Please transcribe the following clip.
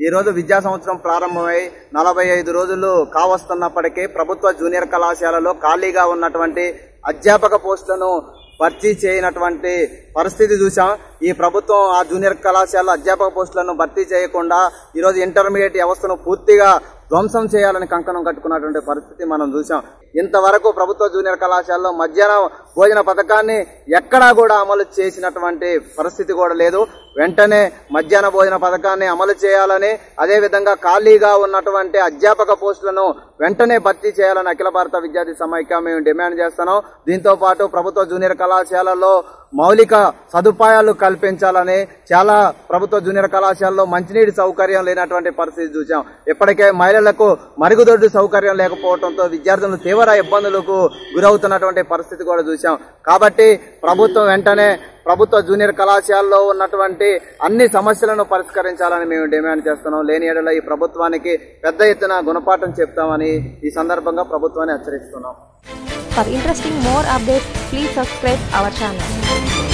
ఈ రోజు విద్యా సంవత్సరం ప్రారంభమై నలభై ఐదు రోజులు కావస్తున్నప్పటికీ ప్రభుత్వ జూనియర్ కళాశాలలో ఖాళీగా ఉన్నటువంటి అధ్యాపక పోస్టులను భర్తీ చేయనటువంటి పరిస్థితి చూసాం ఈ ప్రభుత్వం ఆ జూనియర్ కళాశాల అధ్యాపక పోస్టులను భర్తీ చేయకుండా ఈరోజు ఇంటర్మీడియట్ వ్యవస్థను పూర్తిగా ధ్వంసం చేయాలని కంకణం కట్టుకున్నటువంటి పరిస్థితి మనం చూసాం ఇంతవరకు ప్రభుత్వ జూనియర్ కళాశాలలో మధ్యాహ్న భోజన పథకాన్ని ఎక్కడా కూడా అమలు చేసినటువంటి పరిస్థితి కూడా లేదు వెంటనే మధ్యాహ్న భోజన పథకాన్ని అమలు చేయాలని అదేవిధంగా ఖాళీగా ఉన్నటువంటి అధ్యాపక పోస్టులను వెంటనే భర్తీ చేయాలని అఖిల భారత విద్యార్థి సమైక్య మేము డిమాండ్ చేస్తున్నాం దీంతో పాటు ప్రభుత్వ జూనియర్ కళాశాలలో మౌలిక సదుపాయాలు కల్పించాలని చాలా ప్రభుత్వ జూనియర్ కళాశాలలో మంచినీటి సౌకర్యం లేనటువంటి పరిస్థితి చూసాం ఇప్పటికే మహిళలకు మరుగుదొడ్డు సౌకర్యం లేకపోవడంతో విద్యార్థులు తీవ్ర ఇబ్బందులకు గురవుతున్నటువంటి పరిస్థితి కూడా చూసాం కాబట్టి ప్రభుత్వం వెంటనే ప్రభుత్వ జూనియర్ కళాశాలలో ఉన్నటువంటి అన్ని సమస్యలను పరిష్కరించాలని మేము డిమాండ్ చేస్తున్నాం లేని ఏడల ఈ ప్రభుత్వానికి పెద్ద ఎత్తున గుణపాఠం చెప్తామని ఈ సందర్భంగా ప్రభుత్వాన్ని హెచ్చరిస్తున్నాం For interesting more updates, please subscribe our channel.